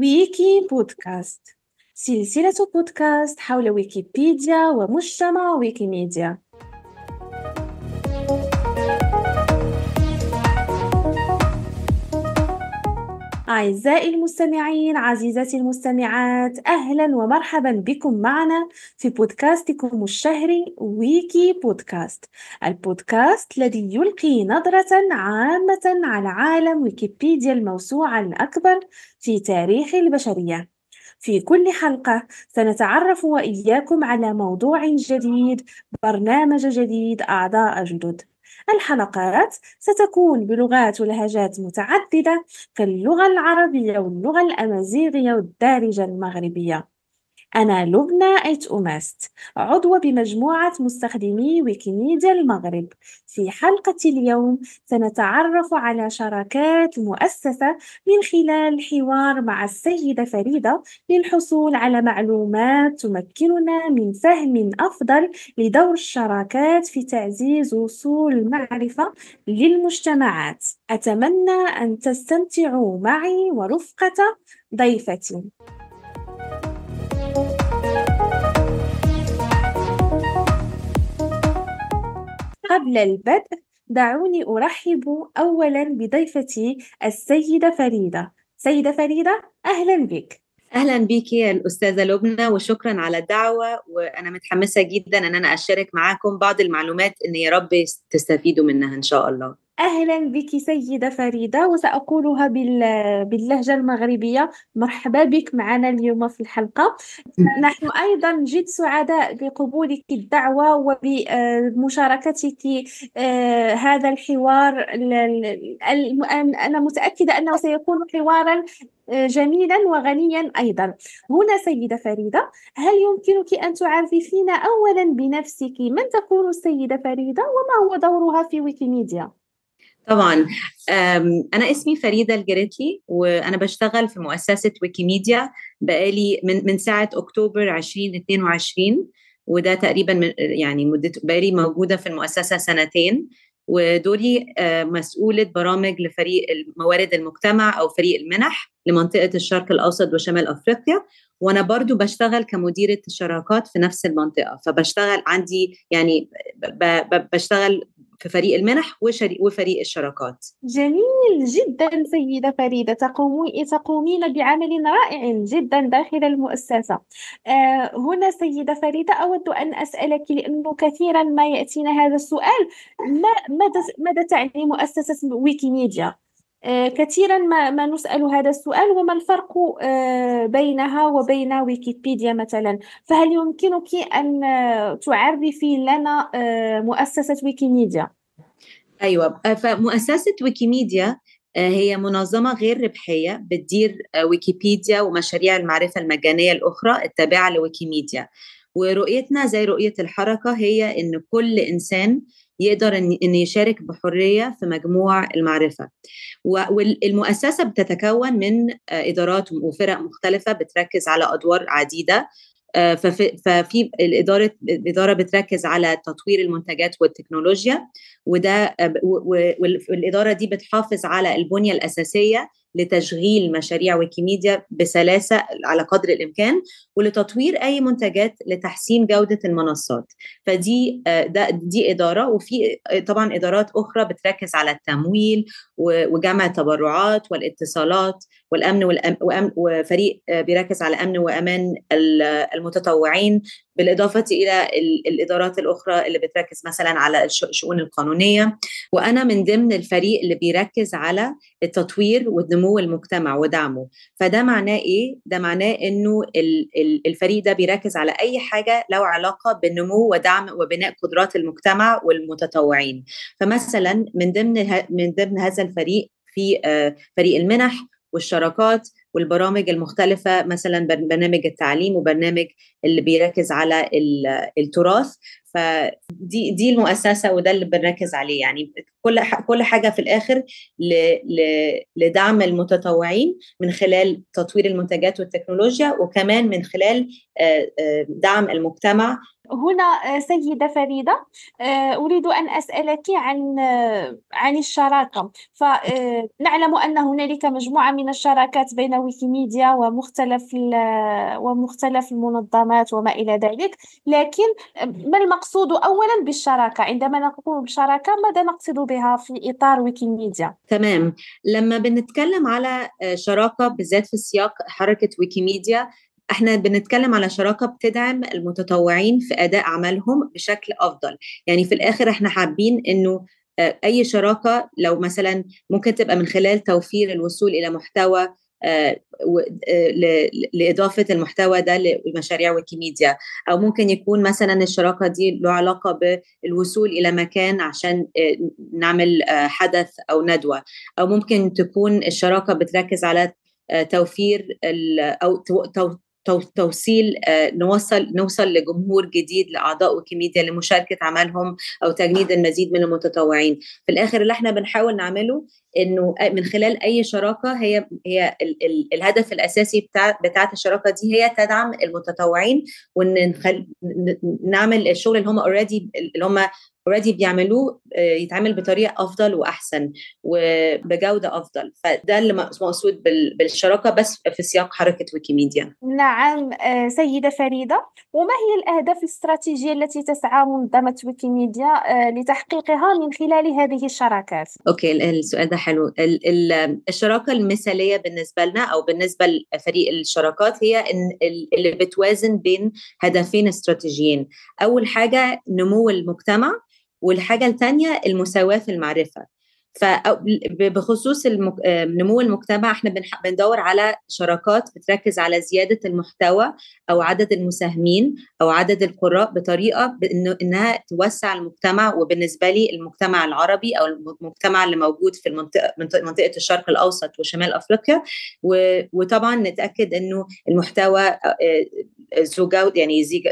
ويكي بودكاست سلسلة بودكاست حول ويكيبيديا ومجتمع ويكيميديا أعزائي المستمعين عزيزاتي المستمعات أهلا ومرحبا بكم معنا في بودكاستكم الشهري ويكي بودكاست البودكاست الذي يلقي نظرة عامة على عالم ويكيبيديا الموسوعة الأكبر في تاريخ البشرية في كل حلقة سنتعرف وإياكم على موضوع جديد برنامج جديد أعضاء جدد الحلقات ستكون بلغات ولهجات متعددة كاللغة العربية واللغة الأمازيغية والدارجة المغربية أنا لبنى أيت أوماست عضوة بمجموعة مستخدمي ويكيميديا المغرب في حلقة اليوم سنتعرف على شراكات المؤسسة من خلال حوار مع السيدة فريدة للحصول على معلومات تمكننا من فهم أفضل لدور الشراكات في تعزيز وصول المعرفة للمجتمعات أتمنى أن تستمتعوا معي ورفقة ضيفتي قبل البدء دعوني أرحب أولا بضيفتي السيدة فريدة سيدة فريدة أهلا بك اهلا بك يا الاستاذه لبنى وشكرا على الدعوه وانا متحمسه جدا ان انا اشارك معاكم بعض المعلومات ان يا رب تستفيدوا منها ان شاء الله أهلا بك سيدة فريدة وسأقولها باللهجة المغربية مرحبا بك معنا اليوم في الحلقة نحن أيضا جد سعداء بقبولك الدعوة وبمشاركتك آه، هذا الحوار أنا متأكدة أنه سيكون حوارا آه، جميلا وغنيا أيضا هنا سيدة فريدة هل يمكنك أن تعرفينا أولا بنفسك من تكون السيدة فريدة وما هو دورها في ويكيميديا؟ طبعا انا اسمي فريده الجريتلي وانا بشتغل في مؤسسه ويكيميديا بقالي من من ساعه اكتوبر 2022 وده تقريبا من يعني مدته بقالي موجوده في المؤسسه سنتين ودوري مسؤوله برامج لفريق موارد المجتمع او فريق المنح لمنطقه الشرق الاوسط وشمال افريقيا وانا برضو بشتغل كمديره الشراكات في نفس المنطقه فبشتغل عندي يعني بشتغل في فريق المنح وفريق الشراكات جميل جدا سيدة فريدة تقومي تقومين بعمل رائع جدا داخل المؤسسة آه هنا سيدة فريدة أود أن أسألك لأنه كثيرا ما يأتينا هذا السؤال ما ماذا ماذا تعني مؤسسة ويكيميديا آه كثيرا ما, ما نسأل هذا السؤال وما الفرق آه بينها وبين ويكيبيديا مثلا فهل يمكنك أن تعرفي لنا آه مؤسسة ويكيميديا؟ أيوة فمؤسسة ويكيميديا هي منظمة غير ربحية بتدير ويكيبيديا ومشاريع المعرفة المجانية الأخرى التابعة لويكيميديا ورؤيتنا زي رؤية الحركة هي إن كل إنسان يقدر ان يشارك بحريه في مجموع المعرفه والمؤسسه بتتكون من ادارات وفرق مختلفه بتركز على ادوار عديده ففي, ففي الاداره الاداره بتركز على تطوير المنتجات والتكنولوجيا وده والاداره دي بتحافظ على البنيه الاساسيه لتشغيل مشاريع ويكيميديا بسلاسه على قدر الامكان ولتطوير اي منتجات لتحسين جوده المنصات فدي ده دي اداره وفي طبعا ادارات اخرى بتركز على التمويل وجمع التبرعات والاتصالات والامن والأمن وفريق بيركز على امن وامان المتطوعين بالاضافه الى الادارات الاخرى اللي بتركز مثلا على الشؤون القانونيه وانا من ضمن الفريق اللي بيركز على التطوير ونمو المجتمع ودعمه فده معناه ايه ده معناه انه الفريق ده بيركز على اي حاجه له علاقه بالنمو ودعم وبناء قدرات المجتمع والمتطوعين فمثلا من ضمن من ضمن هذا الفريق في فريق المنح والشراكات والبرامج المختلفة مثلا برنامج التعليم وبرنامج اللي بيركز على التراث فدي دي المؤسسه وده اللي بنركز عليه يعني كل كل حاجه في الاخر ل ل لدعم المتطوعين من خلال تطوير المنتجات والتكنولوجيا وكمان من خلال دعم المجتمع هنا سيدة فريدة أريد أن أسألك عن عن الشراكة فنعلم أن هنالك مجموعة من الشراكات بين ويكيميديا ومختلف ومختلف المنظمات وما إلى ذلك لكن ما المقصود أولا بالشراكة عندما نقول شراكة ماذا نقصد بها في إطار ويكيميديا تمام لما بنتكلم على شراكة بالذات في سياق حركة ويكيميديا احنا بنتكلم على شراكه بتدعم المتطوعين في اداء عملهم بشكل افضل يعني في الاخر احنا حابين انه اي شراكه لو مثلا ممكن تبقى من خلال توفير الوصول الى محتوى لإضافة المحتوى ده لمشاريع ويكيميديا أو ممكن يكون مثلا الشراكة دي له علاقة بالوصول إلى مكان عشان نعمل حدث أو ندوة أو ممكن تكون الشراكة بتركز على توفير أو توصيل نوصل نوصل لجمهور جديد لاعضاء ويكيميديا لمشاركه عملهم او تجنيد المزيد من المتطوعين في الاخر اللي احنا بنحاول نعمله انه من خلال اي شراكه هي هي ال ال الهدف الاساسي بتاع بتاعه الشراكه دي هي تدعم المتطوعين وان نخل نعمل الشغل اللي هم اوريدي اللي هم اوريدي بيعملوه يتعمل بطريقه افضل واحسن وبجوده افضل فده اللي مقصود بالشراكه بس في سياق حركه ويكيميديا نعم سيده فريده وما هي الاهداف الاستراتيجيه التي تسعى منظمه ويكيميديا لتحقيقها من خلال هذه الشراكات اوكي السؤال ده حلو الشراكه المثاليه بالنسبه لنا او بالنسبه لفريق الشراكات هي إن اللي بتوازن بين هدفين استراتيجيين اول حاجه نمو المجتمع والحاجه الثانيه المساواه في المعرفه فبخصوص المك... نمو المجتمع احنا بندور على شراكات بتركز على زياده المحتوى او عدد المساهمين او عدد القراء بطريقه بإنه انها توسع المجتمع وبالنسبه لي المجتمع العربي او المجتمع اللي موجود في المنطقه منطقه الشرق الاوسط وشمال افريقيا و... وطبعا نتاكد انه المحتوى ذو جوده يعني زي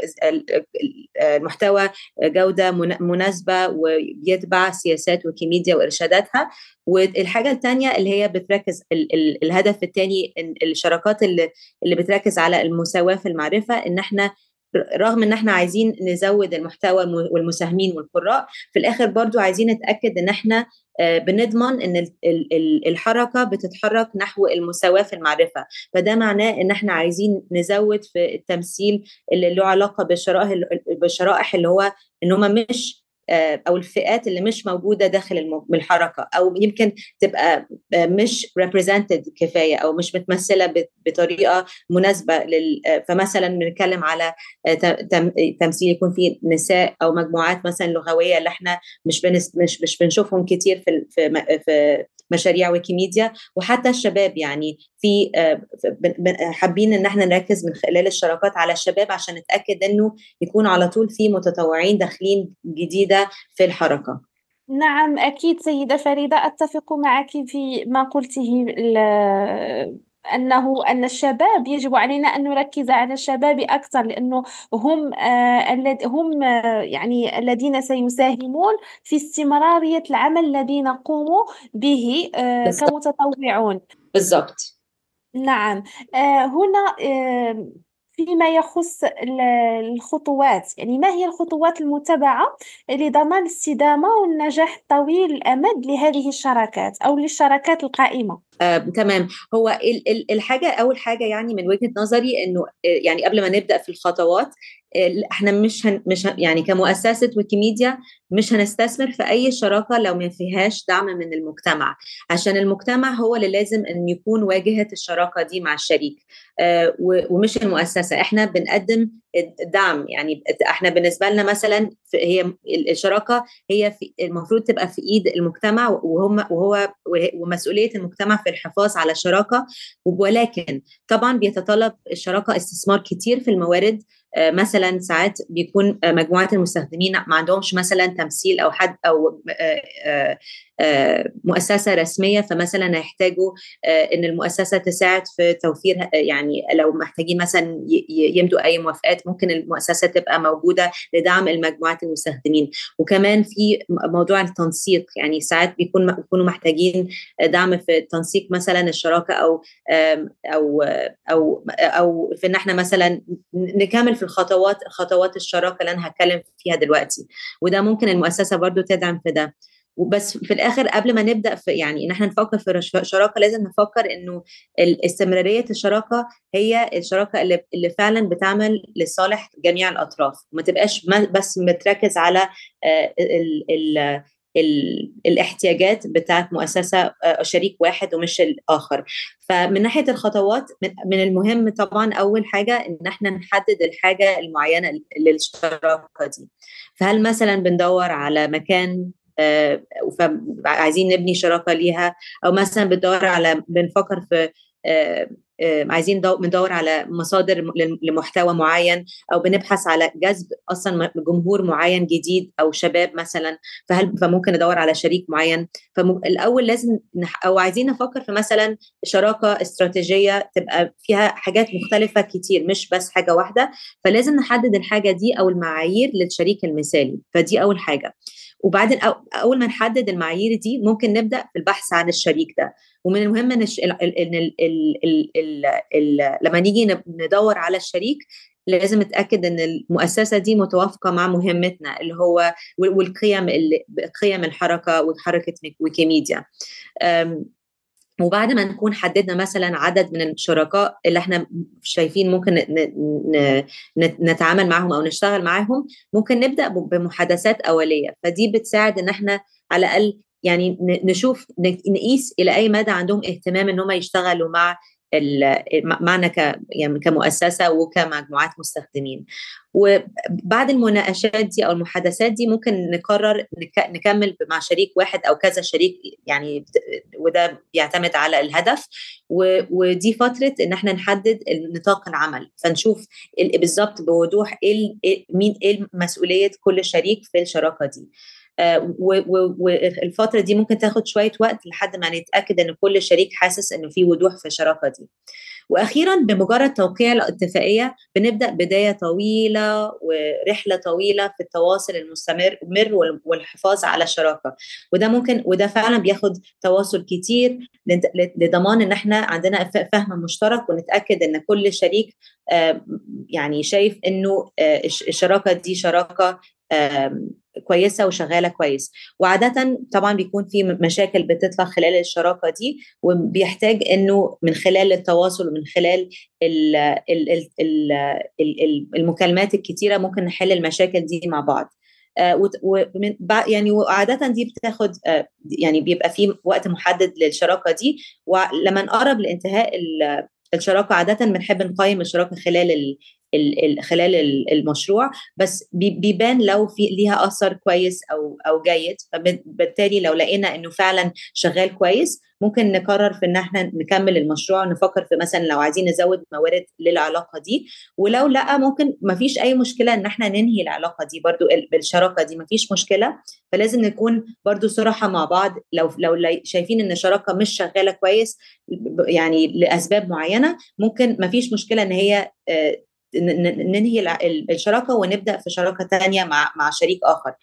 المحتوى جوده مناسبه ويتبع سياسات ويكيميديا وارشاداتها والحاجه الثانيه اللي هي بتركز ال ال الهدف الثاني الشراكات اللي, اللي بتركز على المساواه في المعرفه ان احنا رغم ان احنا عايزين نزود المحتوى والمساهمين والقراء في الاخر برضو عايزين نتاكد ان احنا بنضمن ان الحركه بتتحرك نحو المساواه في المعرفه فده معناه ان احنا عايزين نزود في التمثيل اللي له علاقه بالشرائح بالشرائح اللي هو ان هم مش او الفئات اللي مش موجوده داخل الحركه او يمكن تبقى مش represented كفايه او مش متمثله بطريقه مناسبه لل فمثلا بنتكلم على تمثيل يكون فيه نساء او مجموعات مثلا لغويه اللي احنا مش بنس مش مش بنشوفهم كتير في في في مشاريع ويكيميديا وحتى الشباب يعني في حابين ان احنا نركز من خلال الشراكات على الشباب عشان نتاكد انه يكون على طول في متطوعين داخلين جديده في الحركه نعم أكيد سيدة فريدة أتفق معك في ما قلته أنه أن الشباب يجب علينا أن نركز على الشباب أكثر لأنه هم آه هم آه يعني الذين سيساهمون في استمرارية العمل الذي نقوم به آه كمتطوعون بالضبط نعم هنا فيما يخص الخطوات يعني ما هي الخطوات المتبعة لضمان الاستدامة والنجاح طويل الأمد لهذه الشراكات أو للشراكات القائمة آه، تمام هو الحاجة أول حاجة يعني من وجهة نظري إنه يعني قبل ما نبدأ في الخطوات احنا مش هن مش هن يعني كمؤسسه ويكيميديا مش هنستثمر في اي شراكه لو ما فيهاش دعم من المجتمع عشان المجتمع هو اللي لازم ان يكون واجهه الشراكه دي مع الشريك آه ومش المؤسسه احنا بنقدم دعم يعني احنا بالنسبه لنا مثلا هي الشراكه هي في المفروض تبقى في ايد المجتمع وهم وهو ومسؤوليه المجتمع في الحفاظ على الشراكه ولكن طبعا بيتطلب الشراكه استثمار كتير في الموارد مثلا ساعات بيكون مجموعه المستخدمين ما عندهمش مثلا تمثيل او حد او مؤسسه رسميه فمثلا هيحتاجوا ان المؤسسه تساعد في توفير يعني لو محتاجين مثلا يمدوا اي موافقات ممكن المؤسسه تبقى موجوده لدعم المجموعات المستخدمين وكمان في موضوع التنسيق يعني ساعات بيكون بيكونوا محتاجين دعم في تنسيق مثلا الشراكه او او او او في ان احنا مثلا نكمل في الخطوات خطوات الشراكه اللي انا هتكلم فيها دلوقتي وده ممكن المؤسسه برضو تدعم في ده وبس في الاخر قبل ما نبدا في يعني ان احنا نفكر في شراكه لازم نفكر انه استمراريه الشراكه هي الشراكه اللي, اللي فعلا بتعمل لصالح جميع الاطراف وما تبقاش بس متركز على ال ال ال الاحتياجات بتاعت مؤسسه شريك واحد ومش الاخر فمن ناحيه الخطوات من المهم طبعا اول حاجه ان احنا نحدد الحاجه المعينه للشراكه دي فهل مثلا بندور على مكان فعايزين نبني شراكه ليها او مثلا بندور على بنفكر في عايزين بندور على مصادر لمحتوى معين او بنبحث على جذب اصلا جمهور معين جديد او شباب مثلا فهل فممكن ندور على شريك معين فالاول لازم او عايزين نفكر في مثلا شراكه استراتيجيه تبقى فيها حاجات مختلفه كتير مش بس حاجه واحده فلازم نحدد الحاجه دي او المعايير للشريك المثالي فدي اول حاجه وبعدين اول ما نحدد المعايير دي ممكن نبدا في البحث عن الشريك ده ومن المهم ان ال ال ال لما نيجي ندور على الشريك لازم نتاكد ان المؤسسه دي متوافقه مع مهمتنا اللي هو والقيم قيم الحركه وحركه ويكيميديا وبعد ما نكون حددنا مثلا عدد من الشركاء اللي احنا شايفين ممكن نتعامل معهم او نشتغل معاهم ممكن نبدا بمحادثات اوليه فدي بتساعد ان احنا على الاقل يعني نشوف نقيس الى اي مدى عندهم اهتمام ان هم يشتغلوا مع معنا ك يعني كمؤسسه وكمجموعات مستخدمين وبعد المناقشات دي او المحادثات دي ممكن نقرر نكمل مع شريك واحد او كذا شريك يعني وده بيعتمد على الهدف ودي فتره ان احنا نحدد نطاق العمل فنشوف بالظبط بوضوح ايه مين ايه مسؤوليه كل شريك في الشراكه دي والفتره دي ممكن تاخد شويه وقت لحد ما نتاكد ان كل شريك حاسس انه في وضوح في الشراكه دي واخيرا بمجرد توقيع الاتفاقيه بنبدا بدايه طويله ورحله طويله في التواصل المستمر والحفاظ على الشراكه وده ممكن وده فعلا بياخد تواصل كتير لضمان ان احنا عندنا فهم مشترك ونتاكد ان كل شريك يعني شايف انه الشراكه دي شراكه كويسه وشغاله كويس وعاده طبعا بيكون في مشاكل بتطلع خلال الشراكه دي وبيحتاج انه من خلال التواصل ومن خلال ال ال ال ال المكالمات الكتيره ممكن نحل المشاكل دي مع بعض ومن يعني وعاده دي بتاخد يعني بيبقى في وقت محدد للشراكه دي ولما نقرب لانتهاء الشراكه عاده بنحب نقيم الشراكه خلال خلال المشروع بس بيبان لو في ليها اثر كويس او او جيد فبالتالي لو لقينا انه فعلا شغال كويس ممكن نقرر في ان احنا نكمل المشروع نفكر في مثلا لو عايزين نزود موارد للعلاقه دي ولو لا ممكن ما فيش اي مشكله ان احنا ننهي العلاقه دي برضو بالشراكه دي ما فيش مشكله فلازم نكون برضو صراحه مع بعض لو لو شايفين ان الشراكه مش شغاله كويس يعني لاسباب معينه ممكن ما فيش مشكله ان هي ننهي الشراكه ونبدا في شراكه ثانيه مع مع شريك اخر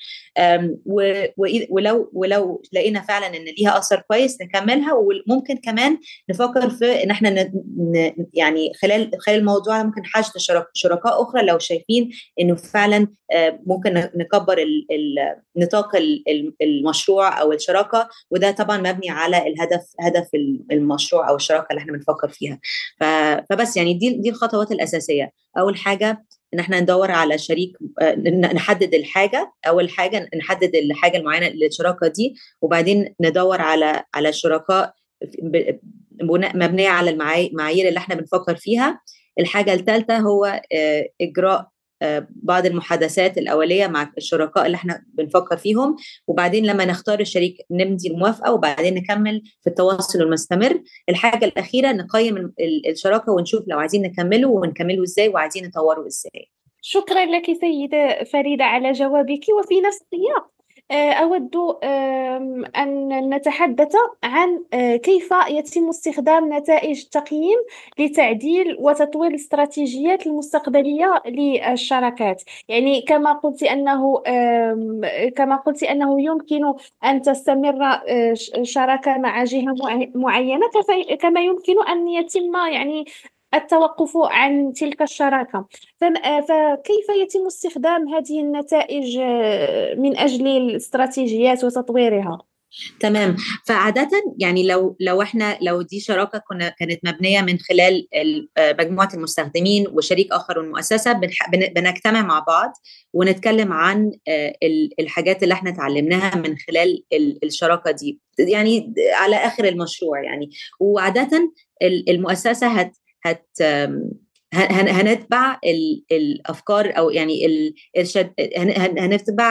ولو ولو لقينا فعلا ان ليها اثر كويس نكملها وممكن كمان نفكر في ان احنا يعني خلال خلال الموضوع ممكن حشد شركاء اخرى لو شايفين انه فعلا ممكن نكبر نطاق المشروع او الشراكه وده طبعا مبني على الهدف هدف المشروع او الشراكه اللي احنا بنفكر فيها فبس يعني دي دي الخطوات الاساسيه اول حاجه ان احنا ندور على شريك نحدد الحاجه اول حاجه نحدد الحاجه المعينه للشراكه دي وبعدين ندور على على الشركاء مبنيه على المعايير اللي احنا بنفكر فيها الحاجه الثالثه هو اجراء بعض المحادثات الاوليه مع الشركاء اللي احنا بنفكر فيهم وبعدين لما نختار الشريك نمضي الموافقه وبعدين نكمل في التواصل المستمر الحاجه الاخيره نقيم الشراكه ونشوف لو عايزين نكمله ونكمله ازاي وعايزين نطوره ازاي شكرا لك سيدة فريدة على جوابك وفي نفس السياق آه، أود أن نتحدث عن آه، كيف يتم استخدام نتائج التقييم لتعديل وتطوير الاستراتيجيات المستقبلية للشراكات يعني كما قلت أنه كما قلت أنه يمكن أن تستمر آه، شراكة مع جهة معينة كما يمكن أن يتم يعني التوقف عن تلك الشراكة آه، فكيف يتم استخدام هذه النتائج آه، من أجل الاستراتيجيات وتطويرها؟ تمام فعادة يعني لو لو احنا لو دي شراكة كنا كانت مبنية من خلال آه، مجموعة المستخدمين وشريك آخر والمؤسسة بنجتمع مع بعض ونتكلم عن الحاجات اللي احنا اتعلمناها من خلال الشراكة دي يعني على آخر المشروع يعني وعادة المؤسسة هت هت هنتبع الافكار او يعني الارشاد هنتبع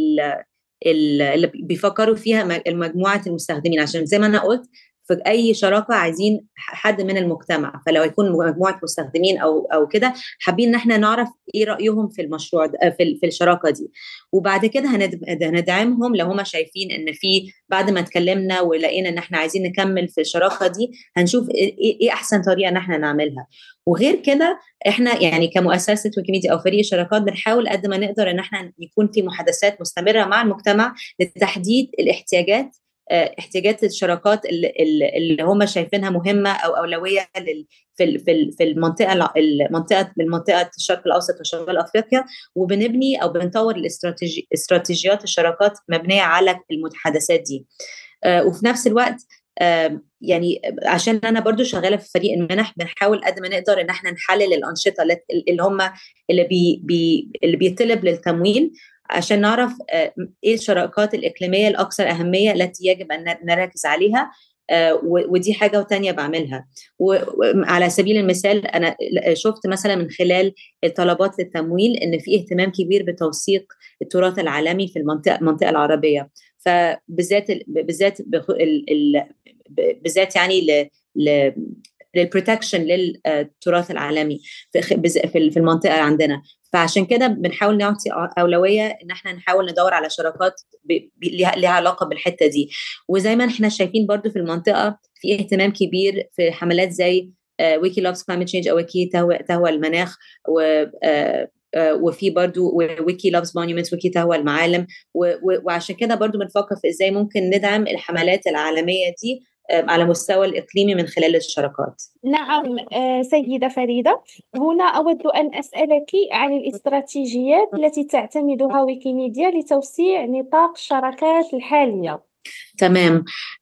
اللي بيفكروا فيها مجموعه المستخدمين عشان زي ما انا قلت في اي شراكه عايزين حد من المجتمع فلو يكون مجموعه مستخدمين او او كده حابين ان احنا نعرف ايه رايهم في المشروع ده في في الشراكه دي وبعد كده هندعمهم لو هم شايفين ان في بعد ما اتكلمنا ولقينا ان احنا عايزين نكمل في الشراكه دي هنشوف ايه, إيه احسن طريقه ان احنا نعملها وغير كده احنا يعني كمؤسسه ويكيميديا او فريق الشراكات بنحاول قد ما نقدر ان احنا يكون في محادثات مستمره مع المجتمع لتحديد الاحتياجات آه، احتياجات الشراكات اللي, اللي هم شايفينها مهمه او اولويه في في في المنطقه المنطقه المنطقه الشرق الاوسط وشمال افريقيا وبنبني او بنطور الاستراتيجي استراتيجيات الشراكات مبنيه على المتحدثات دي آه، وفي نفس الوقت يعني عشان انا برضو شغاله في فريق المنح بنحاول قد ما نقدر ان احنا نحلل الانشطه اللي هم اللي بي بي اللي بيطلب للتمويل عشان نعرف آه، ايه الشراكات الاقليميه الاكثر اهميه التي يجب ان نركز عليها آه، ودي حاجة وتانية بعملها وعلى سبيل المثال أنا شفت مثلا من خلال الطلبات للتمويل إن في اهتمام كبير بتوثيق التراث العالمي في المنطقة المنطقة العربية فبالذات بالذات بالذات يعني للبروتكشن للتراث العالمي في المنطقه عندنا فعشان كده بنحاول نعطي اولويه ان احنا نحاول ندور على شراكات لها علاقه بالحته دي وزي ما احنا شايفين برضو في المنطقه في اهتمام كبير في حملات زي ويكي لوفز كلايمت تشينج او ويكي تهوى, تهوى المناخ و آه، آه، وفي برضو ويكي لوفز مونيومنتس ويكي تهوى المعالم وعشان كده برضو بنفكر في ازاي ممكن ندعم الحملات العالميه دي على مستوى الإقليمي من خلال الشراكات نعم آه، سيدة فريدة هنا أود أن أسألك عن الاستراتيجيات التي تعتمدها ويكيميديا لتوسيع نطاق الشراكات الحالية تمام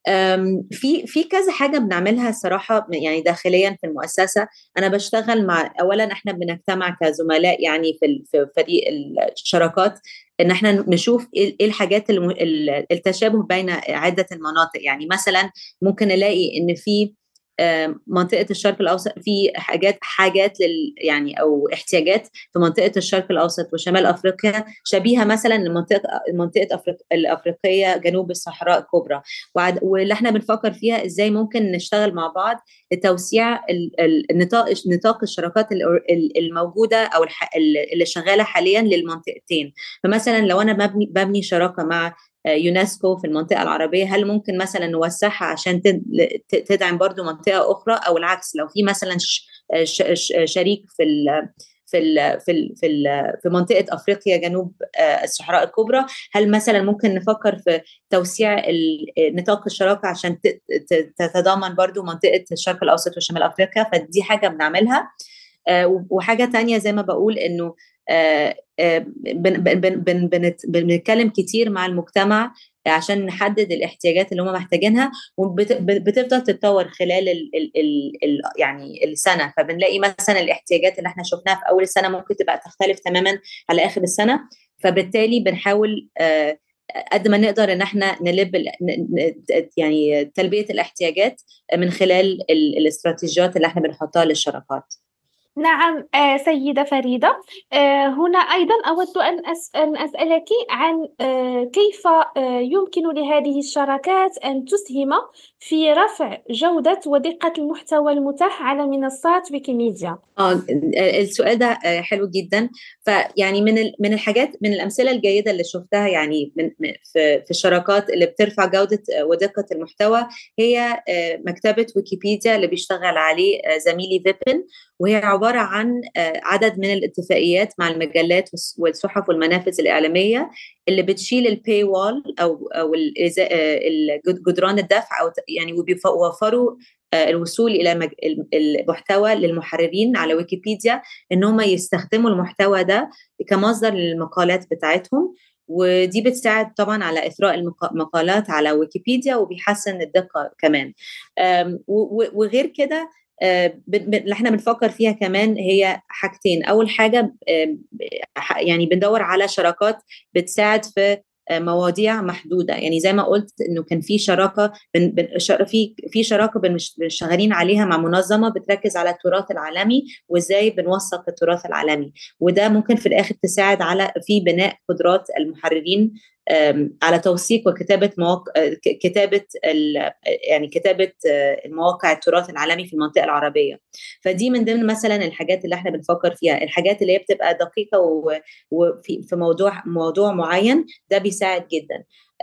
في في كذا حاجه بنعملها الصراحه يعني داخليا في المؤسسه انا بشتغل مع اولا احنا بنجتمع كزملاء يعني في في فريق الشراكات ان احنا نشوف ايه, إيه الحاجات التشابه بين عده المناطق يعني مثلا ممكن نلاقي ان في منطقه الشرق الاوسط في حاجات حاجات لل يعني او احتياجات في منطقه الشرق الاوسط وشمال افريقيا شبيهه مثلا لمنطقه منطقه أفريق الافريقيه جنوب الصحراء الكبرى واللي احنا بنفكر فيها ازاي ممكن نشتغل مع بعض لتوسيع النطاق نطاق الشراكات الموجوده او اللي شغاله حاليا للمنطقتين فمثلا لو انا ببني ببني شراكه مع يونسكو في المنطقة العربية هل ممكن مثلا نوسعها عشان تدعم برضو منطقة أخرى أو العكس لو في مثلا شريك في ال في ال في ال في ال في منطقه افريقيا جنوب آه، الصحراء الكبرى هل مثلا ممكن نفكر في توسيع نطاق الشراكه عشان تتضامن برضو منطقه الشرق الاوسط وشمال افريقيا فدي حاجه بنعملها آه، وحاجه تانية زي ما بقول انه آه، آه، بنتكلم كتير مع المجتمع عشان نحدد الاحتياجات اللي هم محتاجينها وبتفضل تتطور خلال ال ال ال ال يعني السنه فبنلاقي مثلا الاحتياجات اللي احنا شفناها في اول السنه ممكن تبقى تختلف تماما على اخر السنه فبالتالي بنحاول قد ما نقدر ان احنا نلب يعني تلبيه الاحتياجات من خلال الاستراتيجيات اللي احنا بنحطها للشراكات نعم آه، سيدة فريدة آه، هنا أيضا أود أن أن أسألك عن آه، كيف يمكن لهذه الشراكات أن تسهم في رفع جودة ودقة المحتوى المتاح على منصات ويكيميديا اه السؤال ده حلو جدا فيعني من من الحاجات من الامثله الجيده اللي شفتها يعني من في في الشراكات اللي بترفع جوده ودقه المحتوى هي مكتبه ويكيبيديا اللي بيشتغل عليه زميلي فيبن وهي عباره عن عدد من الاتفاقيات مع المجلات والصحف والمنافذ الاعلاميه اللي بتشيل الباي وول او او جدران الدفع او يعني وبيوفروا الوصول الى المحتوى للمحررين على ويكيبيديا ان هم يستخدموا المحتوى ده كمصدر للمقالات بتاعتهم ودي بتساعد طبعا على اثراء المقالات على ويكيبيديا وبيحسن الدقه كمان وغير كده اللي احنا بنفكر فيها كمان هي حاجتين اول حاجه يعني بندور على شراكات بتساعد في مواضيع محدوده يعني زي ما قلت انه كان في شراكه بن بن في في شراكه شغالين عليها مع منظمه بتركز على التراث العالمي وازاي بنوثق التراث العالمي وده ممكن في الاخر تساعد على في بناء قدرات المحررين على توثيق وكتابه مواقع كتابه يعني كتابه المواقع التراث العالمي في المنطقه العربيه فدي من ضمن مثلا الحاجات اللي احنا بنفكر فيها الحاجات اللي هي بتبقى دقيقه وفي في موضوع موضوع معين ده بيساعد جدا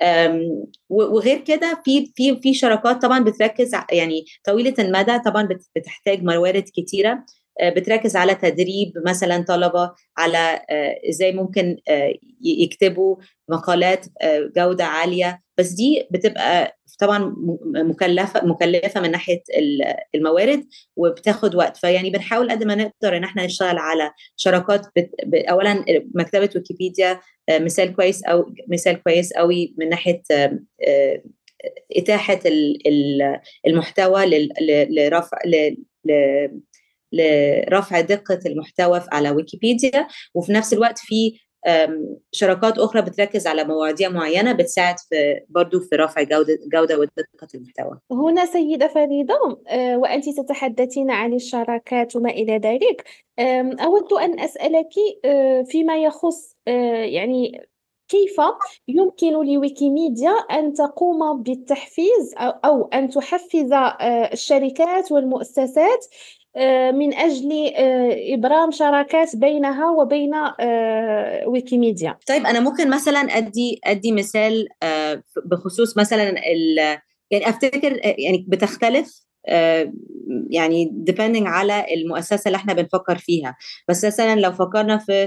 وغير كده في في في شراكات طبعا بتركز يعني طويله المدى طبعا بتحتاج موارد كتيره بتركز على تدريب مثلا طلبه على ازاي ممكن يكتبوا مقالات جوده عاليه بس دي بتبقى طبعا مكلفه مكلفه من ناحيه الموارد وبتاخد وقت فيعني بنحاول قد ما نقدر ان احنا نشتغل على شراكات بت... اولا مكتبه ويكيبيديا مثال كويس او مثال كويس قوي من ناحيه اتاحه المحتوى لرفع لرفع دقه المحتوى على ويكيبيديا وفي نفس الوقت في شراكات اخرى بتركز على مواضيع معينه بتساعد في برضو في رفع جوده جوده ودقه المحتوى. هنا سيده فريده وانت تتحدثين عن الشراكات وما الى ذلك اود ان اسالك فيما يخص يعني كيف يمكن لويكيميديا أن تقوم بالتحفيز أو أن تحفز الشركات والمؤسسات من أجل إبرام شراكات بينها وبين ويكيميديا طيب أنا ممكن مثلا أدي أدي مثال بخصوص مثلا يعني أفتكر يعني بتختلف يعني depending على المؤسسة اللي احنا بنفكر فيها بس مثلا لو فكرنا في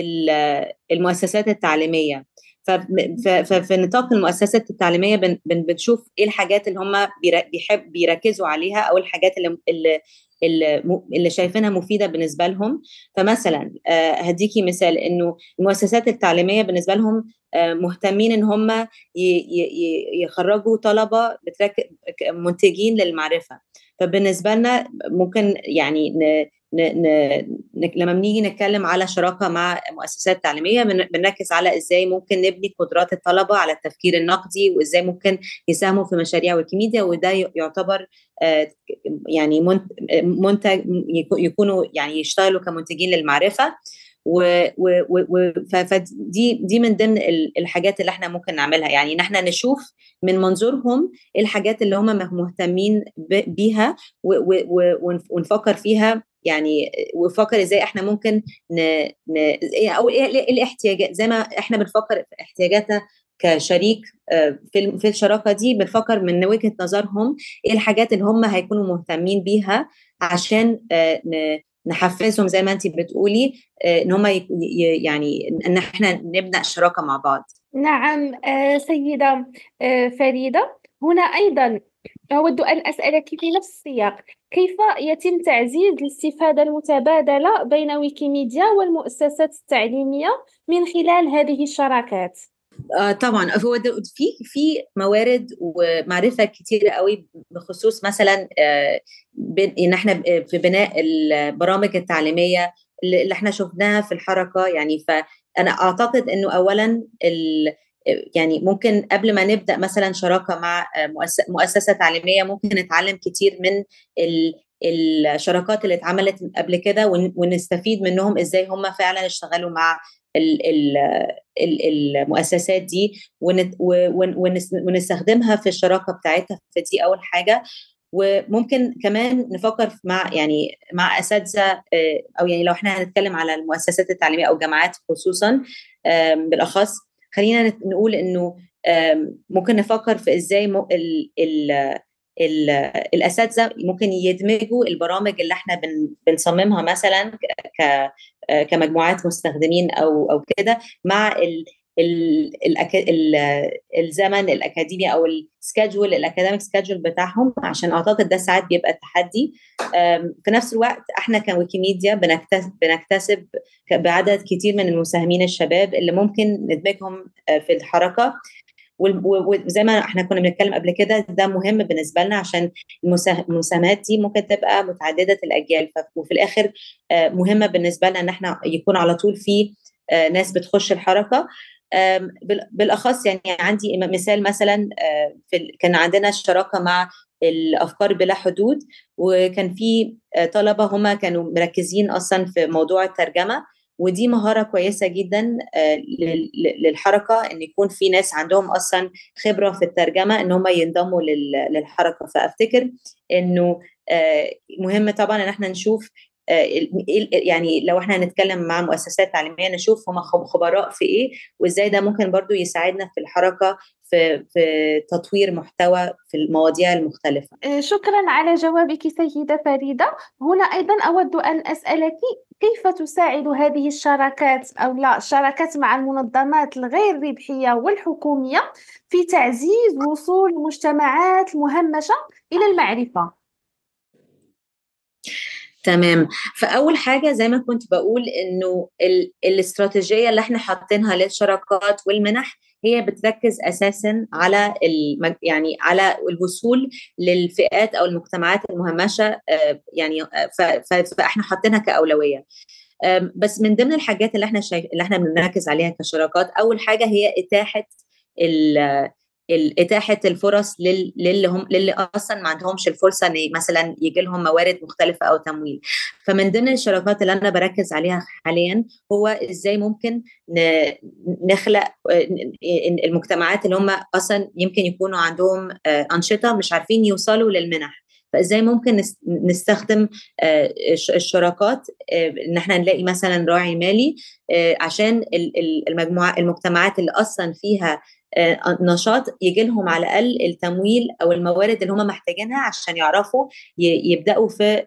المؤسسات التعليمية ففي نطاق المؤسسات التعليميه بنشوف ايه الحاجات اللي هم بيحب بيركزوا عليها او الحاجات اللي اللي شايفينها مفيده بالنسبه لهم فمثلا هديكي مثال انه المؤسسات التعليميه بالنسبه لهم مهتمين ان هم يخرجوا طلبه منتجين للمعرفه فبالنسبه لنا ممكن يعني ن ن لما بنيجي نتكلم على شراكه مع مؤسسات تعليميه بنركز على ازاي ممكن نبني قدرات الطلبه على التفكير النقدي وازاي ممكن يساهموا في مشاريع ويكيميديا وده يعتبر يعني منتج يكونوا يعني يشتغلوا كمنتجين للمعرفه و, و, و فدي دي من ضمن الحاجات اللي احنا ممكن نعملها يعني ان احنا نشوف من منظورهم ايه الحاجات اللي هم مهتمين بيها ونفكر فيها يعني ونفكر ازاي احنا ممكن ن... ن... او ايه الاحتياجات زي ما احنا بنفكر في احتياجاتنا كشريك في في الشراكه دي بنفكر من وجهه نظرهم ايه الحاجات اللي هم هيكونوا مهتمين بيها عشان نحفزهم زي ما انت بتقولي ان هم يعني ان احنا نبدا شراكه مع بعض نعم سيده فريده هنا ايضا أود أن أسألك في نفس السياق كيف يتم تعزيز الاستفادة المتبادلة بين ويكيميديا والمؤسسات التعليمية من خلال هذه الشراكات؟ آه طبعا هو في في موارد ومعرفه كتيره قوي بخصوص مثلا آه ان احنا في بناء البرامج التعليميه اللي احنا شفناها في الحركه يعني فانا اعتقد انه اولا يعني ممكن قبل ما نبدا مثلا شراكه مع مؤسسه تعليميه ممكن نتعلم كتير من الشراكات اللي اتعملت قبل كده ونستفيد منهم ازاي هم فعلا اشتغلوا مع المؤسسات دي ونستخدمها في الشراكه بتاعتها فدي اول حاجه وممكن كمان نفكر مع يعني مع اساتذه او يعني لو احنا هنتكلم على المؤسسات التعليميه او الجامعات خصوصا بالاخص خلينا نقول انه ممكن نفكر في ازاي ال ال ال الاساتذه ممكن يدمجوا البرامج اللي احنا بن بنصممها مثلا ك كمجموعات مستخدمين او او كده مع ال ال ال الزمن الاكاديمي او السكادجول الاكاديميك سكادجول بتاعهم عشان اعتقد ده ساعات بيبقى تحدي في نفس الوقت احنا كويكيميديا بنكتسب بنكتسب بعدد كتير من المساهمين الشباب اللي ممكن ندمجهم في الحركه وزي ما احنا كنا بنتكلم قبل كده ده مهم بالنسبه لنا عشان المساهمات دي ممكن تبقى متعدده الاجيال وفي الاخر مهمه بالنسبه لنا ان احنا يكون على طول في ناس بتخش الحركه بالاخص يعني عندي مثال مثلا في كان عندنا شراكه مع الافكار بلا حدود وكان في طلبه هم كانوا مركزين اصلا في موضوع الترجمه ودي مهاره كويسه جدا للحركه ان يكون في ناس عندهم اصلا خبره في الترجمه ان هم ينضموا للحركه فافتكر انه مهم طبعا ان احنا نشوف يعني لو احنا هنتكلم مع مؤسسات تعليميه نشوف هم خبراء في ايه وازاي ده ممكن برضو يساعدنا في الحركه في في تطوير محتوى في المواضيع المختلفه. شكرا على جوابك سيده فريده، هنا ايضا اود ان اسالك كيف تساعد هذه الشراكات او لا الشراكات مع المنظمات الغير ربحيه والحكوميه في تعزيز وصول المجتمعات المهمشه الى المعرفه؟ تمام فاول حاجه زي ما كنت بقول انه الاستراتيجيه اللي احنا حاطينها للشراكات والمنح هي بتركز اساسا على المج... يعني على الوصول للفئات او المجتمعات المهمشه يعني ف... ف... فاحنا حاطينها كاولويه بس من ضمن الحاجات اللي احنا شايف... اللي احنا بنركز عليها كشراكات اول حاجه هي اتاحه ال... اتاحه الفرص لل... للي هم للي اصلا ما عندهمش الفرصه ان مثلا يجي لهم موارد مختلفه او تمويل فمن ضمن الشراكات اللي انا بركز عليها حاليا هو ازاي ممكن نخلق المجتمعات اللي هم اصلا يمكن يكونوا عندهم انشطه مش عارفين يوصلوا للمنح فازاي ممكن نستخدم الشراكات ان احنا نلاقي مثلا راعي مالي عشان المجموعه المجتمعات اللي اصلا فيها نشاط يجي لهم على الاقل التمويل او الموارد اللي هم محتاجينها عشان يعرفوا يبداوا في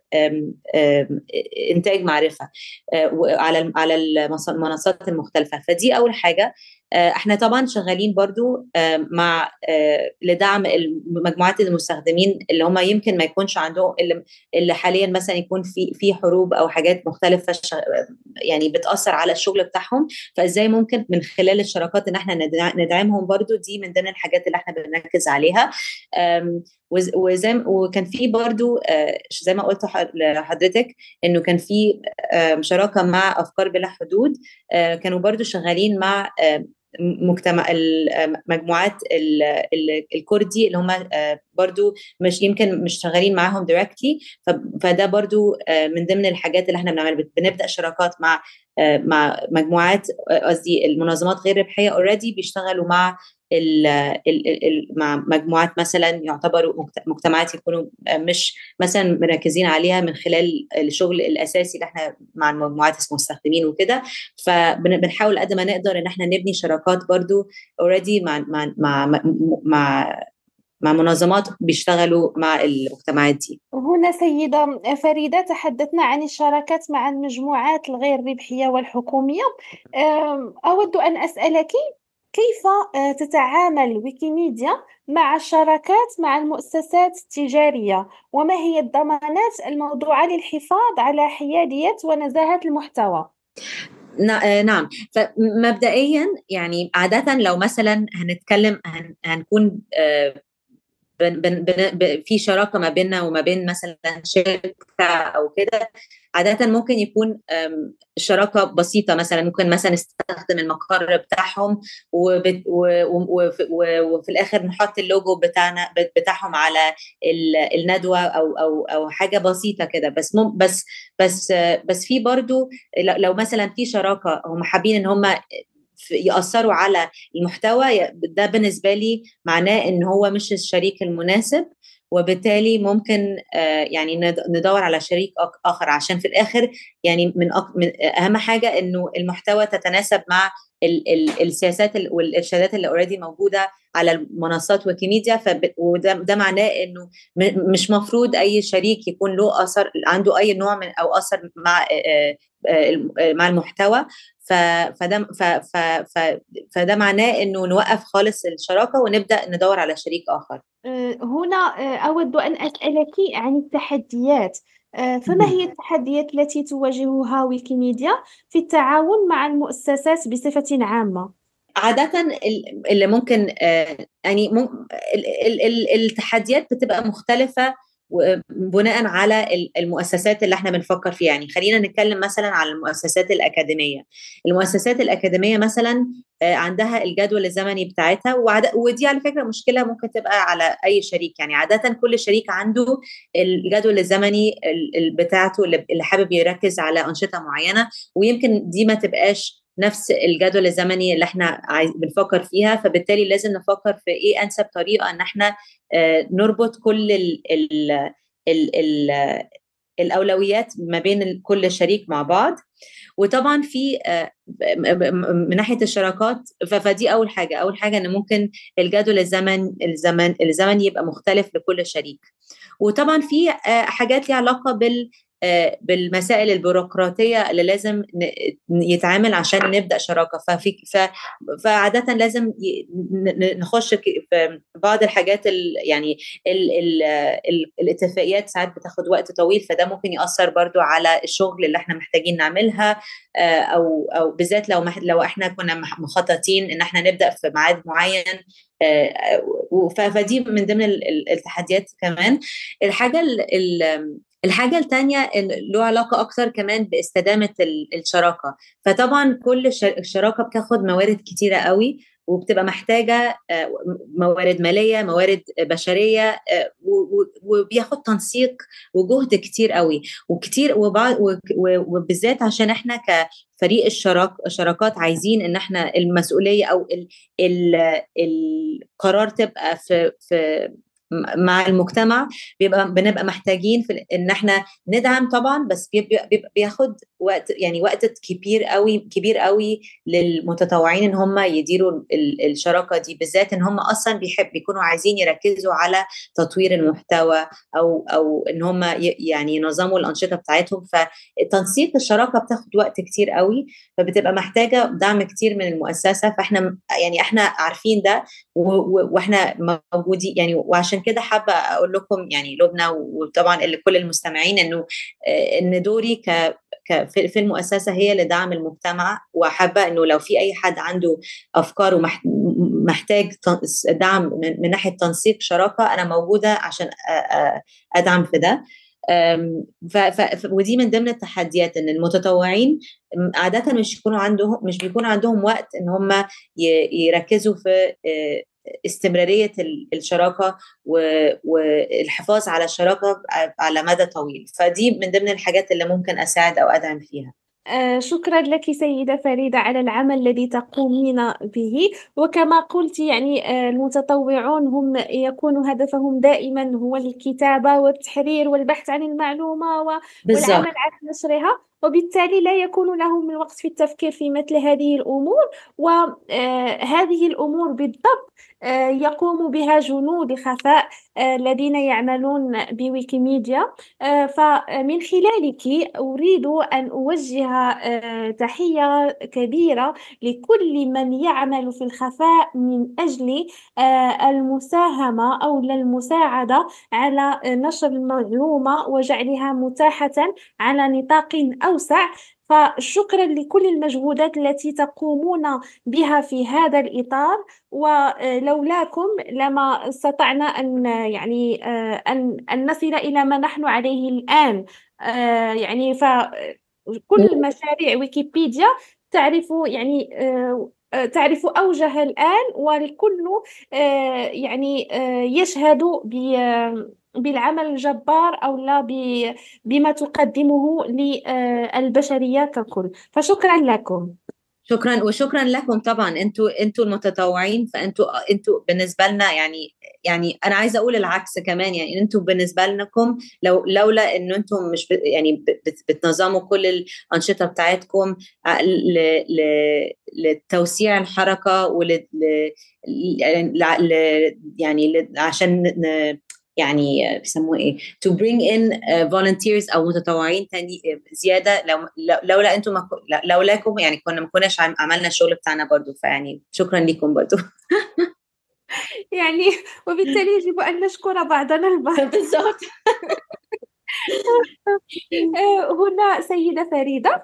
انتاج معرفه على على المنصات المختلفه فدي اول حاجه احنا طبعا شغالين برضو مع لدعم مجموعات المستخدمين اللي هم يمكن ما يكونش عندهم اللي حاليا مثلا يكون في في حروب او حاجات مختلفه يعني بتاثر على الشغل بتاعهم فازاي ممكن من خلال الشراكات ان احنا ندعمهم برضو دي من ضمن الحاجات اللي احنا بنركز عليها وزي وكان في برضو زي ما قلت لحضرتك انه كان في شراكه مع افكار بلا حدود كانوا برضو شغالين مع مجتمع المجموعات الكردي اللي هم برضو مش يمكن مش شغالين معاهم دايركتلي فده برضو من ضمن الحاجات اللي احنا بنعمل بنبدا شراكات مع مع مجموعات قصدي المنظمات غير ربحيه اوريدي بيشتغلوا مع ال ال ال مع مجموعات مثلا يعتبروا مجتمعات يكونوا مش مثلا مركزين عليها من خلال الشغل الاساسي اللي احنا مع المجموعات المستخدمين وكده فبنحاول قد ما نقدر ان احنا نبني شراكات برضو اوريدي مع مع مع مع مع منظمات بيشتغلوا مع المجتمعات دي هنا سيدة فريدة تحدثنا عن الشراكات مع المجموعات الغير ربحية والحكومية أود أن أسألك كيف تتعامل ويكيميديا مع الشراكات مع المؤسسات التجارية وما هي الضمانات الموضوعة للحفاظ على حيادية ونزاهة المحتوى؟ نعم فمبدئيا يعني عادة لو مثلا هنتكلم هنكون بن بن بن في شراكه ما بيننا وما بين مثلا شركه او كده عاده ممكن يكون شراكه بسيطه مثلا ممكن مثلا نستخدم المقر بتاعهم وفي, وفي الاخر نحط اللوجو بتاعنا بتاعهم على الندوه او او او حاجه بسيطه كده بس بس بس بس في برضو لو مثلا في شراكه هم حابين ان هم ياثروا على المحتوى ده بالنسبه لي معناه ان هو مش الشريك المناسب وبالتالي ممكن يعني ندور على شريك اخر عشان في الاخر يعني من, اهم حاجه انه المحتوى تتناسب مع السياسات والارشادات اللي اوريدي موجوده على المنصات ويكيميديا وده ده معناه انه مش مفروض اي شريك يكون له اثر عنده اي نوع من او اثر مع مع المحتوى فده فده معناه انه نوقف خالص الشراكه ونبدا ندور على شريك اخر هنا اود ان اسالك عن التحديات فما هي التحديات التي تواجهها ويكيميديا في التعاون مع المؤسسات بصفه عامه عادة اللي ممكن يعني التحديات بتبقى مختلفة بناء على المؤسسات اللي احنا بنفكر فيها يعني خلينا نتكلم مثلا على المؤسسات الأكاديمية المؤسسات الأكاديمية مثلا عندها الجدول الزمني بتاعتها ودي على فكرة مشكلة ممكن تبقى على أي شريك يعني عادة كل شريك عنده الجدول الزمني بتاعته اللي حابب يركز على أنشطة معينة ويمكن دي ما تبقاش نفس الجدول الزمني اللي احنا عايز بنفكر فيها فبالتالي لازم نفكر في ايه انسب طريقه ان احنا آه نربط كل ال ال ال ال الاولويات ما بين كل شريك مع بعض وطبعا في آه من ناحيه الشراكات فدي اول حاجه اول حاجه ان ممكن الجدول الزمن الزمن الزمني يبقى مختلف لكل شريك وطبعا في آه حاجات ليها علاقه بال بالمسائل البيروقراطيه اللي لازم يتعامل عشان نبدا شراكه ففي فعاده لازم نخش في بعض الحاجات ال يعني ال ال ال الاتفاقيات ساعات بتاخد وقت طويل فده ممكن ياثر برضو على الشغل اللي احنا محتاجين نعملها او او بالذات لو لو احنا كنا مخططين ان احنا نبدا في ميعاد معين فدي من ضمن التحديات كمان الحاجه الحاجة الثانية له علاقة أكثر كمان باستدامة الشراكة فطبعا كل شراكة بتاخد موارد كتيرة قوي وبتبقى محتاجة موارد مالية موارد بشرية وبياخد تنسيق وجهد كتير قوي وكتير وبالذات عشان احنا كفريق الشراك الشراكات عايزين ان احنا المسؤولية او ال ال القرار تبقى في في مع المجتمع بيبقى بنبقى محتاجين في ان احنا ندعم طبعا بس بيبقى بياخد وقت يعني وقت كبير قوي كبير قوي للمتطوعين ان هم يديروا الشراكه دي بالذات ان هم اصلا بيحب بيكونوا عايزين يركزوا على تطوير المحتوى او او ان هم يعني ينظموا الانشطه بتاعتهم فتنسيق الشراكه بتاخد وقت كتير قوي فبتبقى محتاجه دعم كتير من المؤسسه فاحنا يعني احنا عارفين ده واحنا موجودين يعني وعشان كده حابه اقول لكم يعني لبنى وطبعا كل المستمعين انه ان دوري ك في المؤسسه هي لدعم المجتمع وحابه انه لو في اي حد عنده افكار ومحتاج دعم من ناحيه تنسيق شراكه انا موجوده عشان ادعم في ده ف ف ودي من ضمن التحديات ان المتطوعين عاده مش يكونوا عندهم مش بيكون عندهم وقت ان هم يركزوا في استمراريه الشراكه والحفاظ على الشراكه على مدى طويل فدي من ضمن الحاجات اللي ممكن اساعد او ادعم فيها آه شكرا لك سيدة فريدة على العمل الذي تقومين به وكما قلت يعني آه المتطوعون هم يكون هدفهم دائما هو الكتابة والتحرير والبحث عن المعلومة والعمل على نشرها وبالتالي لا يكون لهم الوقت في التفكير في مثل هذه الأمور وهذه الأمور بالضبط يقوم بها جنود خفاء الذين يعملون بويكيميديا فمن خلالك أريد أن أوجه تحية كبيرة لكل من يعمل في الخفاء من أجل المساهمة أو المساعدة على نشر المعلومة وجعلها متاحة على نطاق أوسع فشكرا لكل المجهودات التي تقومون بها في هذا الإطار ولولاكم لما استطعنا أن يعني أن أن نصل إلى ما نحن عليه الآن يعني فكل مشاريع ويكيبيديا تعرف يعني تعرف أوجه الآن والكل يعني يشهد بالعمل الجبار أو لا بما تقدمه للبشرية ككل فشكرا لكم شكرا وشكرا لكم طبعا انتوا انتوا المتطوعين فانتوا انتوا بالنسبه لنا يعني يعني انا عايزه اقول العكس كمان يعني انتوا بالنسبه لكم لو لولا انه انتم مش يعني بتنظموا كل الانشطه بتاعتكم لتوسيع الحركه ول يعني عشان يعني بيسموه ايه to bring in uh, volunteers او متطوعين تاني زياده لو لولا انتم لولاكم يعني كنا ما كناش عملنا الشغل بتاعنا برضو فيعني شكرا لكم برضو يعني وبالتالي يجب ان نشكر بعضنا البعض بالضبط هنا سيدة فريدة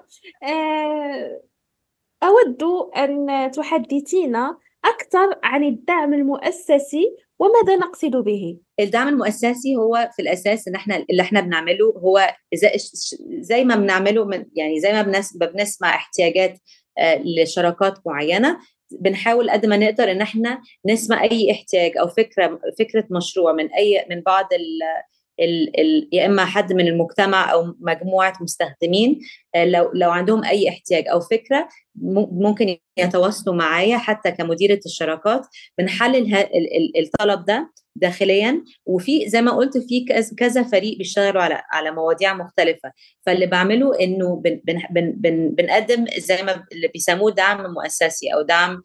أود أن تحدثينا أكثر عن الدعم المؤسسي وماذا نقصد به؟ الدعم المؤسسي هو في الاساس ان احنا اللي احنا بنعمله هو زي, زي ما بنعمله من يعني زي ما بنسمع احتياجات لشراكات معينه بنحاول قد ما نقدر ان احنا نسمع اي احتياج او فكره فكره مشروع من اي من بعض ال ال ال يا اما حد من المجتمع او مجموعه مستخدمين لو لو عندهم اي احتياج او فكره ممكن يتواصلوا معايا حتى كمديره الشراكات بنحلل الطلب ده داخليا وفي زي ما قلت في كذا فريق بيشتغلوا على على مواضيع مختلفه فاللي بعمله انه بن بن بن بنقدم زي ما اللي بيسموه دعم مؤسسي او دعم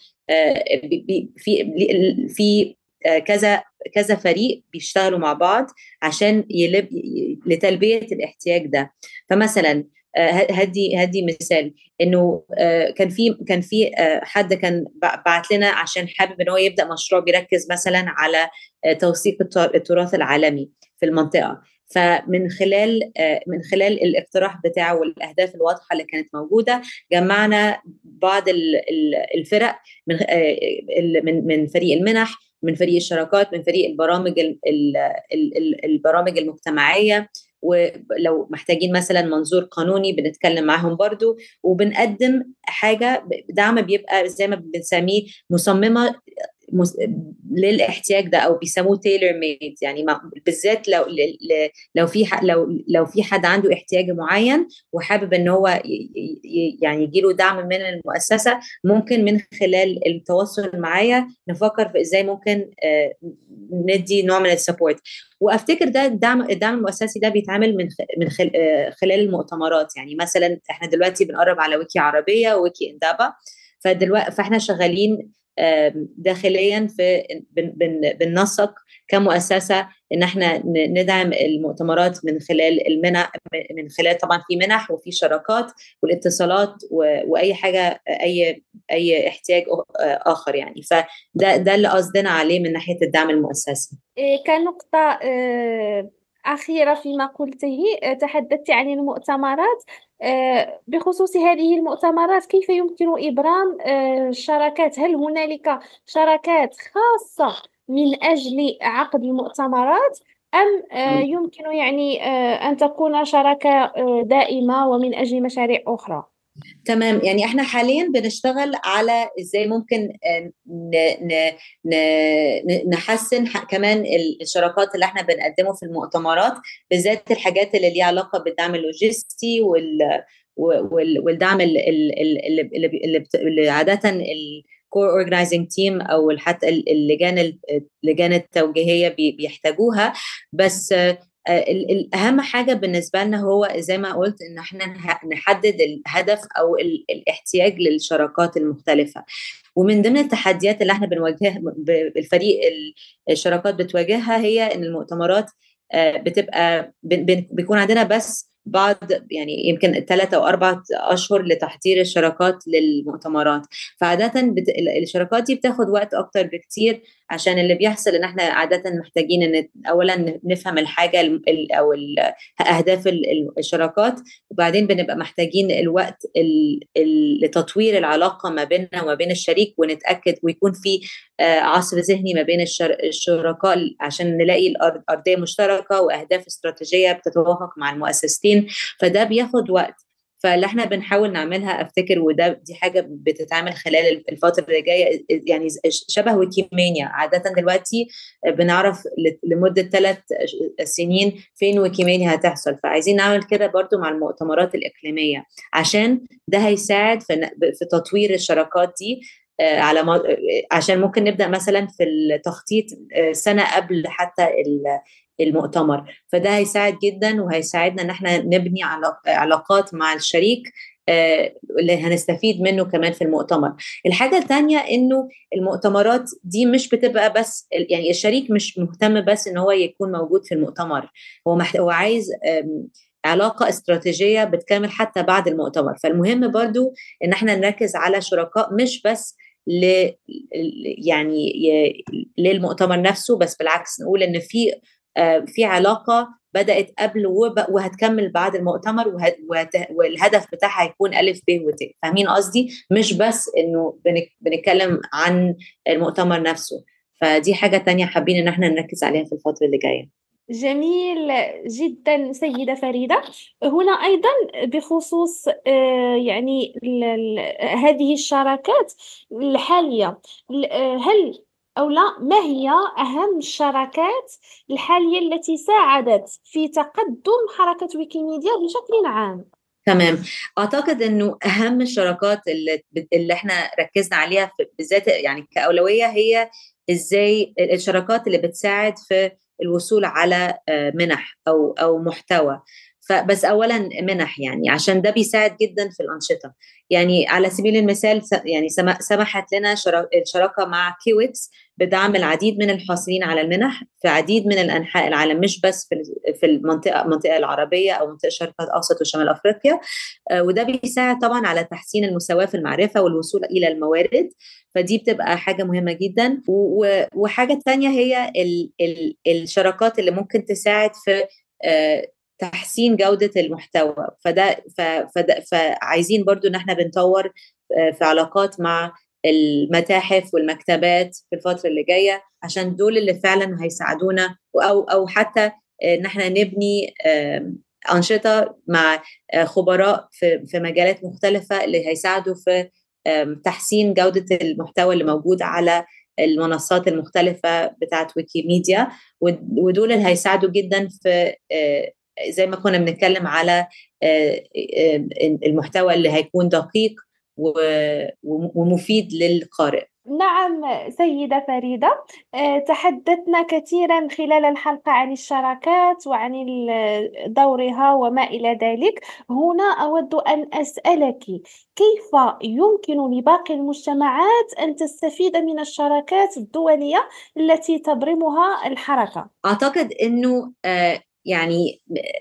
في في كذا كذا فريق بيشتغلوا مع بعض عشان يلب لتلبيه الاحتياج ده فمثلا هدي هدي مثال انه كان في كان في حد كان بعت لنا عشان حابب ان هو يبدا مشروع بيركز مثلا على توثيق التراث العالمي في المنطقه فمن خلال من خلال الاقتراح بتاعه والاهداف الواضحه اللي كانت موجوده جمعنا بعض الفرق من من من فريق المنح من فريق الشراكات من فريق البرامج البرامج المجتمعيه ولو محتاجين مثلا منظور قانوني بنتكلم معاهم برضو وبنقدم حاجه دعم بيبقى زي ما بنسميه مصممه للاحتياج ده او بيسموه تيلر ميد يعني بالذات لو لو في لو لو في حد عنده احتياج معين وحابب ان هو يعني يجيله دعم من المؤسسه ممكن من خلال التواصل معايا نفكر في ازاي ممكن ندي نوع من السبورت وافتكر ده الدعم الدعم المؤسسي ده بيتعمل من من خلال المؤتمرات يعني مثلا احنا دلوقتي بنقرب على ويكي عربيه وويكي اندابا فدلوقتي فاحنا شغالين داخليا في بننسق كمؤسسه ان احنا ندعم المؤتمرات من خلال المنح من خلال طبعا في منح وفي شراكات والاتصالات واي حاجه اي اي احتياج اخر يعني فده ده اللي قصدنا عليه من ناحيه الدعم المؤسسي كنقطه أخيرة فيما قلته تحدثت عن المؤتمرات بخصوص هذه المؤتمرات كيف يمكن إبرام الشراكات هل هنالك شراكات خاصة من أجل عقد المؤتمرات أم يمكن يعني أن تكون شراكة دائمة ومن أجل مشاريع أخرى؟ تمام يعني احنا حاليا بنشتغل على ازاي ممكن نحسن كمان الشراكات اللي احنا بنقدمه في المؤتمرات بالذات الحاجات اللي ليها علاقه بالدعم اللوجستي وال والدعم اللي, اللي, اللي عاده الكور اورجنايزنج تيم او حتى اللجان اللجان التوجيهيه بيحتاجوها بس الاهم حاجه بالنسبه لنا هو زي ما قلت ان احنا نحدد الهدف او الاحتياج للشراكات المختلفه ومن ضمن التحديات اللي احنا بنواجهها بالفريق الشراكات بتواجهها هي ان المؤتمرات بتبقى بيكون عندنا بس بعض يعني يمكن ثلاثة أو أربعة أشهر لتحضير الشراكات للمؤتمرات فعادة بت... الشراكات دي بتاخد وقت أكتر بكتير عشان اللي بيحصل إن إحنا عادة محتاجين إن أولا نفهم الحاجة ال... أو ال... أهداف الشراكات وبعدين بنبقى محتاجين الوقت ال... لتطوير العلاقة ما بيننا وما بين الشريك ونتأكد ويكون في آه، عصف ذهني ما بين الشركاء عشان نلاقي الأرضية مشتركة وأهداف استراتيجية بتتوافق مع المؤسستين فده بياخد وقت فاللي احنا بنحاول نعملها افتكر وده دي حاجه بتتعمل خلال الفتره اللي جايه يعني شبه ويكيمانيا عاده دلوقتي بنعرف لمده ثلاث سنين فين ويكيمانيا هتحصل فعايزين نعمل كده برضو مع المؤتمرات الاقليميه عشان ده هيساعد في, في تطوير الشراكات دي آه، على ما عشان ممكن نبدا مثلا في التخطيط آه، سنه قبل حتى المؤتمر فده هيساعد جدا وهيساعدنا ان احنا نبني علاقات مع الشريك آه، اللي هنستفيد منه كمان في المؤتمر الحاجة الثانية انه المؤتمرات دي مش بتبقى بس يعني الشريك مش مهتم بس ان هو يكون موجود في المؤتمر هو محت... هو عايز علاقة استراتيجية بتكمل حتى بعد المؤتمر فالمهم برضو ان احنا نركز على شركاء مش بس ل يعني للمؤتمر نفسه بس بالعكس نقول ان في آه، في علاقه بدات قبل وهتكمل بعد المؤتمر والهدف بتاعها هيكون الف ب وت فاهمين قصدي مش بس انه بنتكلم عن المؤتمر نفسه فدي حاجه تانية حابين ان احنا نركز عليها في الفتره اللي جايه جميل جدا سيدة فريدة هنا أيضا بخصوص آه، يعني هذه الشراكات الحالية آه، هل أو لا ما هي أهم الشراكات الحالية التي ساعدت في تقدم حركة ويكيميديا بشكل عام؟ تمام اعتقد انه اهم الشراكات اللي, اللي احنا ركزنا عليها بالذات يعني كاولويه هي ازاي الشراكات اللي بتساعد في الوصول على آه، منح او او محتوى فبس اولا منح يعني عشان ده بيساعد جدا في الانشطه يعني على سبيل المثال يعني سمحت لنا الشراكه مع كيويكس بدعم العديد من الحاصلين على المنح في عديد من الانحاء العالم مش بس في في المنطقه المنطقه العربيه او منطقه الشرق الاوسط وشمال افريقيا آه، وده بيساعد طبعا على تحسين المساواه في المعرفه والوصول الى الموارد فدي بتبقى حاجة مهمة جدا وحاجة تانية هي الشراكات اللي ممكن تساعد في آه، تحسين جودة المحتوى فده, فده فعايزين برضو ان احنا بنطور آه، في علاقات مع المتاحف والمكتبات في الفترة اللي جاية عشان دول اللي فعلا هيساعدونا أو أو حتى إن احنا نبني أنشطة مع آه، خبراء في في مجالات مختلفة اللي هيساعدوا في تحسين جودة المحتوى اللي موجود على المنصات المختلفة بتاعت ويكيميديا ودول اللي هيساعدوا جدا في آه، زي ما كنا بنتكلم على آه، آه، المحتوى اللي هيكون دقيق ومفيد للقارئ نعم سيدة فريدة آه، تحدثنا كثيرا خلال الحلقة عن الشراكات وعن دورها وما إلى ذلك هنا أود أن أسألك كيف يمكن لباقي المجتمعات أن تستفيد من الشراكات الدولية التي تبرمها الحركة؟ أعتقد أنه يعني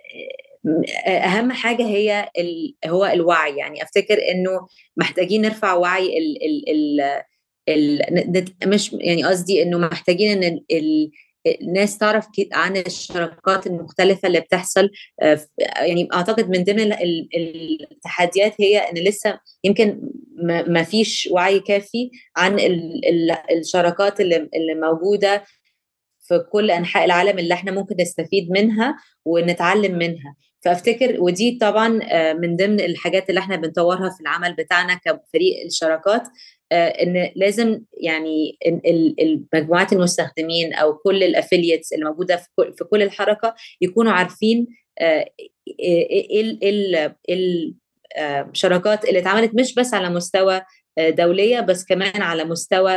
اهم حاجه هي ال... هو الوعي يعني افتكر انه محتاجين نرفع وعي ال... ال... ال... ال... مش يعني قصدي انه محتاجين ان ال... الناس تعرف عن الشراكات المختلفه اللي بتحصل يعني اعتقد من ضمن التحديات هي ان لسه يمكن ما فيش وعي كافي عن الشراكات اللي موجوده في كل انحاء العالم اللي احنا ممكن نستفيد منها ونتعلم منها فافتكر ودي طبعا آه، من ضمن الحاجات اللي احنا بنطورها في العمل بتاعنا كفريق الشراكات آه، ان لازم يعني المجموعات المستخدمين او كل الافيليتس اللي موجوده في كل الحركه يكونوا عارفين آه، ايه الشراكات اللي اتعملت مش بس على مستوى دوليه بس كمان على مستوى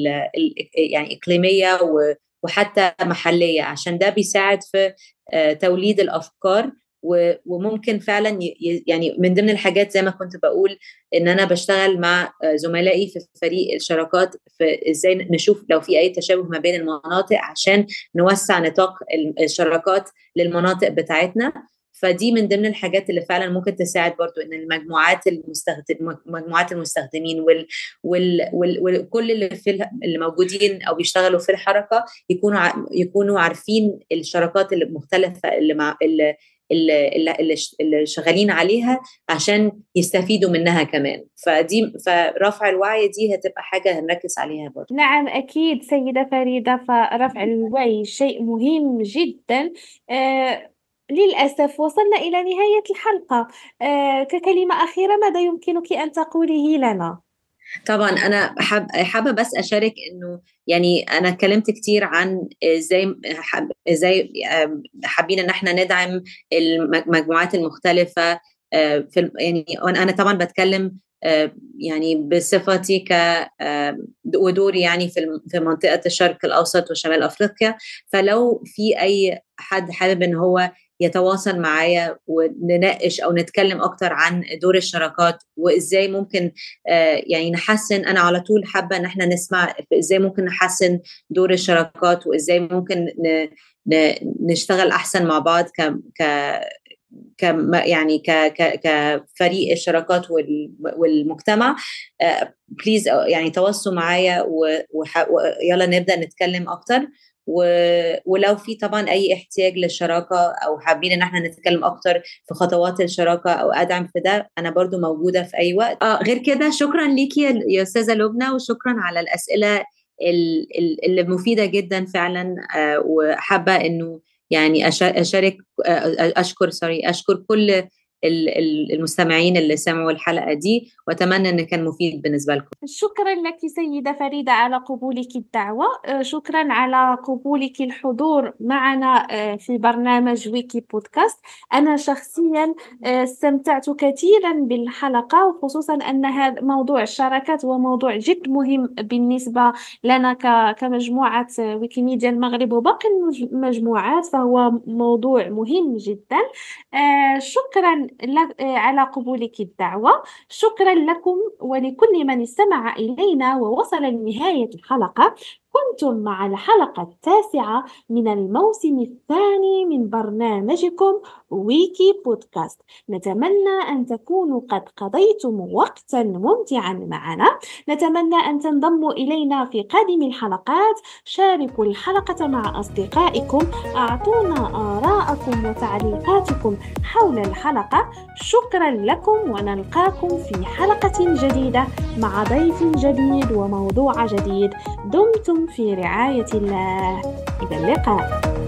يعني اقليميه وحتى محليه عشان ده بيساعد في توليد الافكار وممكن فعلا يعني من ضمن الحاجات زي ما كنت بقول ان انا بشتغل مع زملائي في فريق الشراكات في ازاي نشوف لو في اي تشابه ما بين المناطق عشان نوسع نطاق الشراكات للمناطق بتاعتنا فدي من ضمن الحاجات اللي فعلا ممكن تساعد برضو ان المجموعات المستخدم مجموعات المستخدمين وال وال وال وكل اللي في اللي موجودين او بيشتغلوا في الحركه يكونوا يكونوا عارفين الشراكات المختلفه اللي مع اللي اللي, اللي شغالين عليها عشان يستفيدوا منها كمان فدي فرفع الوعي دي هتبقى حاجة هنركز عليها برضه نعم أكيد سيدة فريدة فرفع الوعي شيء مهم جدا آه للأسف وصلنا إلى نهاية الحلقة آه ككلمة أخيرة ماذا يمكنك أن تقوله لنا؟ طبعا انا حاب حابه بس اشارك انه يعني انا اتكلمت كتير عن ازاي ازاي حابين ان احنا ندعم المجموعات المختلفه في يعني انا طبعا بتكلم يعني بصفتي ك ودوري يعني في في منطقه الشرق الاوسط وشمال افريقيا فلو في اي حد حابب ان هو يتواصل معايا ونناقش او نتكلم اكتر عن دور الشراكات وازاي ممكن يعني نحسن انا على طول حابه ان احنا نسمع ازاي ممكن نحسن دور الشراكات وازاي ممكن نشتغل احسن مع بعض ك ك ك يعني ك ك كفريق الشراكات والمجتمع بليز يعني تواصلوا معايا ويلا نبدا نتكلم اكتر ولو في طبعا اي احتياج للشراكه او حابين ان احنا نتكلم اكتر في خطوات الشراكه او ادعم في ده انا برضو موجوده في اي وقت اه غير كده شكرا ليكي يا استاذه لبنى وشكرا على الاسئله اللي مفيده جدا فعلا آه وحابه انه يعني اشارك اشكر سوري اشكر كل المستمعين اللي سمعوا الحلقة دي وأتمنى أن كان مفيد بالنسبة لكم شكرا لك سيدة فريدة على قبولك الدعوة شكرا على قبولك الحضور معنا في برنامج ويكي بودكاست أنا شخصيا استمتعت كثيرا بالحلقة وخصوصا أن هذا موضوع الشراكات هو موضوع جد مهم بالنسبة لنا كمجموعة ويكيميديا المغرب وباقي المجموعات فهو موضوع مهم جدا شكرا على قبولك الدعوة شكرا لكم ولكل من استمع إلينا ووصل لنهاية الحلقة كنتم مع الحلقة التاسعة من الموسم الثاني من برنامجكم ويكي بودكاست نتمنى أن تكونوا قد قضيتم وقتا ممتعا معنا نتمنى أن تنضموا إلينا في قادم الحلقات شاركوا الحلقة مع أصدقائكم أعطونا آراءكم وتعليقاتكم حول الحلقة شكرا لكم ونلقاكم في حلقة جديدة مع ضيف جديد وموضوع جديد دمتم في رعاية الله إلى اللقاء